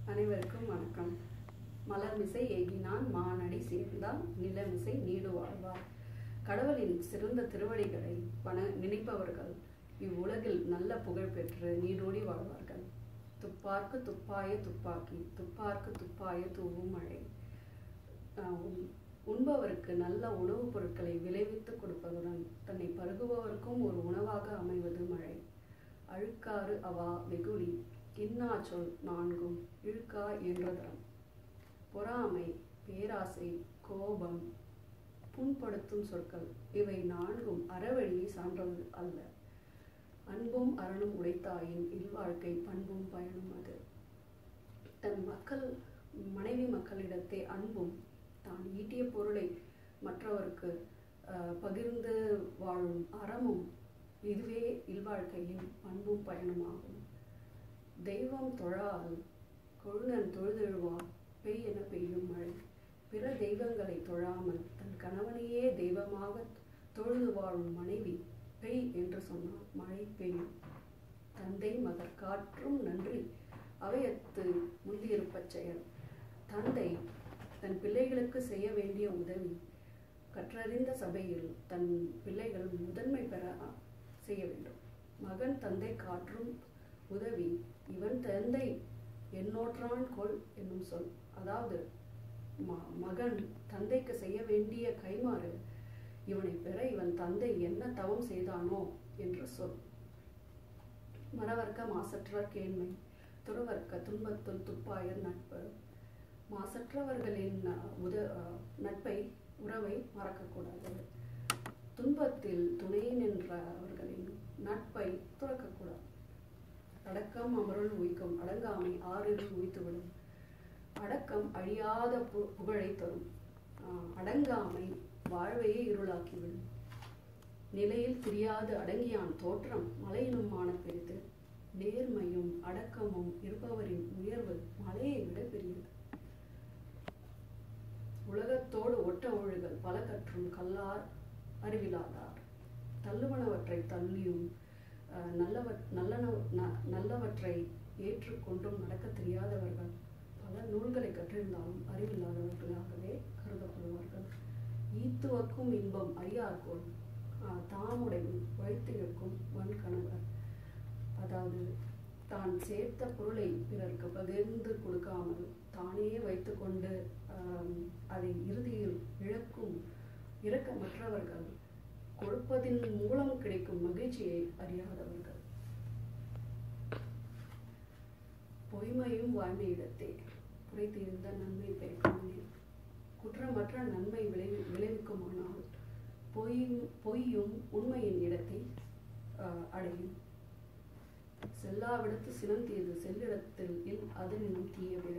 அனைவருக்கும் வணக்கம் மலர்மிசை ஏகினான் மானடி சேர்ந்தால் நிலமிசை நீடு வாழ்வார் கடவுளின் சிறந்த திருவடிகளை வண நினைப்பவர்கள் இவ்வுலகில் நல்ல புகழ் பெற்று நீடோடி வாழ்வார்கள் துப்பார்க்கு துப்பாய துப்பாக்கி துப்பார்க்கு துப்பாய தூவும் மழை ஆஹ் உண்- உண்பவருக்கு நல்ல உணவுப் பொருட்களை விளைவித்து கொடுப்பதுடன் தன்னை பருகுபவருக்கும் ஒரு உணவாக அமைவது மழை அழுக்காறு அவா வெகுளி இன்னா சொல் நான்கும் இழுக்கா என்றதரம் பொறாமை பேராசை கோபம் புண்படுத்தும் சொற்கள் இவை நான்கும் அறவழியை சான்றது அல்ல அன்பும் அரணும் உடைத்தாயின் இல்வாழ்க்கை பண்பும் பயனும் அது தன் மக்கள் மனைவி மக்களிடத்தே அன்பும் தான் ஈட்டிய பொருளை மற்றவருக்கு ஆஹ், பகிர்ந்து வாழும் அறமும் இதுவே இல்வாழ்க்கையின் பண்பும் பயனுமாகும் தெய்வம் தொழால் கொழுநன் தொழுதெழுவார் பெய் என பெய்யும் மழை பிற தெய்வங்களை தொழாமல் தன் கணவனையே தெய்வமாக தொழுது வாழும் மனைவி பெய் என்று சொன்னால் மழை பெய்யும் தந்தை மகர் காற்றும் நன்றி அவையத்து முந்தியிருப்பச் செயல் தந்தை தன் பிள்ளைகளுக்கு செய்ய வேண்டிய உதவி கற்றறிந்த சபையில் தன் பிள்ளைகள் முதன்மை பெற செய்ய வேண்டும் மகன் தந்தை காற்றும் உதவி இவன் தந்தை என்னோற்றான் கொள் என்னும் சொல் அதாவது ம- மகன் தந்தைக்கு செய்ய வேண்டிய கைமாறு இவனை பெற இவன் தந்தை என்ன தவம் செய்தானோ என்று சொல் மறவர்க்க மாசற்ற கேண்மை துறவர்க்க துன்பத்துள் துப்பாயர் நட்பு மாசற்றவர்களின் அஹ், உத அஹ், நட்பை உறவை மறக்கக்கூடாது துன்பத்தில் துணை நின்றவர்களின் நட்பை துறக்கக்கூடாது அடக்கம் அமருள் உய்க்கும் அடங்காமை ஆறிருள் உய்த்துவிடும் அடக்கம் அழியாத பு- புகழை தரும் ஆஹ், அடங்காமை வாழ்வையே இருளாக்கிவிடும் நிலையில் தெரியாது அடங்கியான் தோற்றம் மலையினும் மான பெரிது நேர்மையும் அடக்கமும் இருப்பவரின் உயர்வு மலையை விட பெரியது உலகத்தோடு ஒட்ட ஒழுகல் பல கற்றும் கல்லார் அறிவிலாதார் தள்ளுவனவற்றை தள்ளியும் அஹ், நல்லவற் நல்லன ந- நல்லவற்றை ஏற்றுக்கொண்டும் நடக்க தெரியாதவர்கள் பல நூல்களை கற்றிருந்தாலும் அறிவில்லாதவர்களாகவே கருதப்படுவார்கள் ஈத்துவக்கும் இன்பம் அறியார்கோள் ஆஹ், தாமுடையும் வைத்திருக்கும் வன் கணவர் அதாவது தான் சேர்த்த பொருளை பிறருக்கு பகிர்ந்து கொடுக்காமல் தானே வைத்துக்கொண்டு ஆம், அதை இறுதியில் இழக்கும் இரக்கமற்றவர்கள் கொடுப்பதின் மூலம் கிடைக்கும் மகிழ்ச்சியை அறியாதவர்கள் பொய்மையும் வாய்மையிடத்தே புரைத்திருந்த நன்மை பெருக்குமே குற்றமற்ற நன்மை விளை விளைவிக்குமானால் பொய்யும் பொய்யும் உண்மையின் இடத்தை ஆஹ், அடையும் செல்லாவிடத்து சினம் தீது செல்லிடத்தில் இல் அதனினும் தீய விட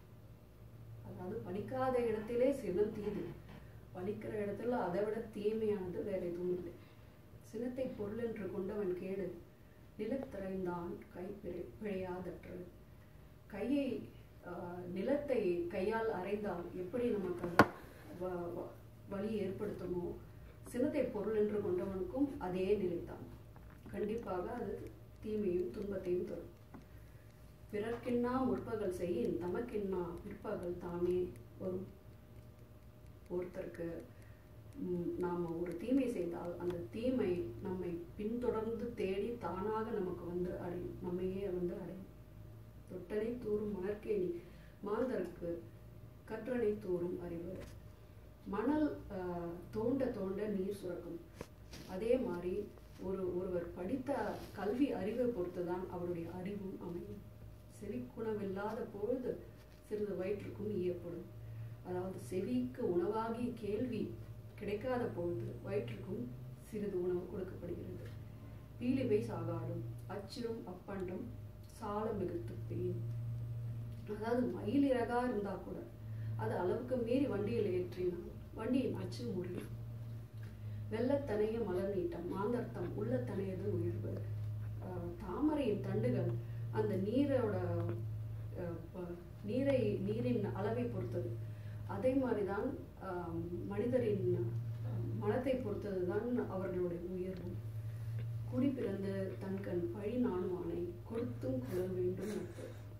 அதாவது படிக்காத இடத்திலே சினம் தீது படிக்கிற இடத்துல அதை விட தீமையானது வேற எதுவும் இல்லை சினத்தை பொருள் என்று கொண்டவன் கேடு நிலத்திரைந்தான் கை பிழை பிழையாதற்று கையை ஆஹ், நிலத்தை கையால் அரைந்தால் எப்படி நமக்கு அது வ- வ- வலி ஏற்படுத்துமோ சினத்தை பொருள் என்று கொண்டவனுக்கும் அதே நிலைதான் கண்டிப்பாக அது தீமையும் துன்பத்தையும் தரும் பிறர்க்கின்னா முற்பகல் செய்யின் தமக்கின்னா பிற்பகல் தாமே வரும் ஒருத்தருக்கு ம், நாம ஒரு தீமை செய்தால் அந்த தீமை நம்மை பின்தொடர்ந்து தேடி தானாக நமக்கு வந்து அடையும் நம்மையே வந்து அடையும் தொட்டனை தூறும் மணற்கேணி மாந்தருக்கு கற்றனை தூறும் அறிவு மணல் ஆஹ், தோண்ட தோண்ட நீர் சுரக்கும் அதே மாதிரி ஒரு ஒருவர் படித்த கல்வி அறிவை பொறுத்து தான் அவருடைய அறிவும் அமையும் செவிக்குணவில்லாத பொழுது சிறிது வயிற்றுக்கும் ஈயப்படும் அதாவது செவிக்கு உணவாகி கேள்வி கிடைக்காத பொழுது வயிற்றுக்கும் சிறிது உணவு கொடுக்கப்படுகிறது பீலிவை சாகாடும் அச்சிரும் அப்பண்டம் சால மிகுத்து பெய்யும் அதாவது மயில் இறகா இருந்தா கூட அது அளவுக்கு மீறி வண்டியில் ஏற்றினால் வண்டியின் அச்சு முறியும் வெள்ளத்தனைய மலர் நீட்டம் மாந்தர்த்தம் உள்ளத்தனையது உயர்வு ஆஹ் தாமரையின் தண்டுகள் அந்த நீரோட ஆஹ் ப- நீரை நீரின் அளவை பொறுத்தது அதே மாதிரிதான் ஆஹ் மனிதரின் ஆஹ் மனத்தை பொறுத்தது தான் அவர்களுடைய உயர்வு குடி பிறந்து தன்கண் பழி நாணுவானை கொடுத்தும் குழல் வேண்டும் நட்பு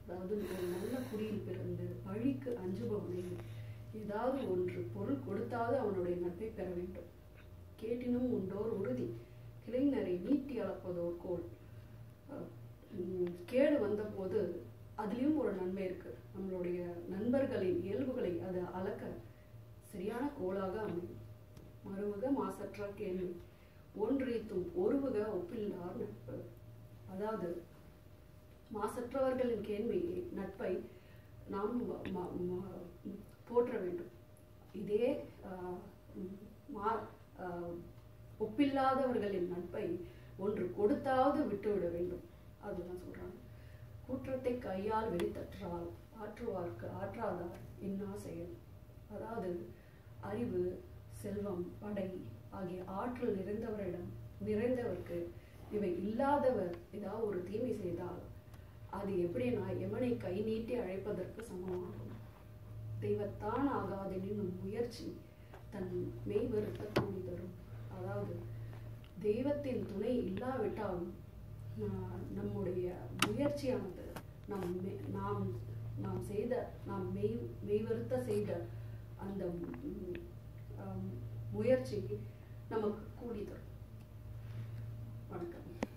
அதாவது ஒரு நல்ல குடியில் பிறந்து பழிக்கு அஞ்சுபவனை ஏதாவது ஒன்று பொருள் கொடுத்தாவது அவனுடைய நட்பை பெற வேண்டும் கேட்டினும் உண்டோர் உறுதி கிளைஞரை நீட்டி அளப்பதோர் கோல் அஹ் உம் கேடு வந்தபோது அதுலேயும் ஒரு நன்மை இருக்கு நம்மளுடைய நண்பர்களின் இயல்புகளை அது அளக்க சரியான கோலாக அமையும் மறுவுக மாசற்ற கேள்வி ஒன்றீத்தும் ஒருவுக ஒப்பில்லார் நட்பு அதாவது மாசற்றவர்களின் கேள்வியை நட்பை நாம் ம- ம- ம- போற்ற வேண்டும் இதே ஆஹ், உம், மா- ஆஹ், ஒப்பில்லாதவர்களின் நட்பை ஒன்று கொடுத்தாவது விட்டுவிட வேண்டும் அதுதான் சொல்றாங்க குற்றத்தை கையால் வெளித்தற்றால் ஆற்றுவார்க்கு ஆற்றாதார் இன்னா செயல் அதாவது அறிவு செல்வம் படை ஆகிய ஆற்றல் நிறைந்தவரிடம் நிறைந்தவருக்கு இவை இல்லாதவர் ஏதாவது ஒரு தீமை செய்தால் அது எப்படின்னா எவனை கை நீட்டி அழைப்பதற்கு சமமாகும் தெய்வத்தான் ஆகாதெனினும் முயற்சி தன் மெய் வெறுத்த கூலி தரும் அதாவது தெய்வத்தின் துணை இல்லாவிட்டாலும் நா- நம்முடைய முயற்சியானது நாம் மெ- நாம் நாம் செய்த நாம் மெய் மெய்வருத்த செய்த அந்த ம், ஆம், முயற்சி நமக்கு கூலி தரும் வணக்கம்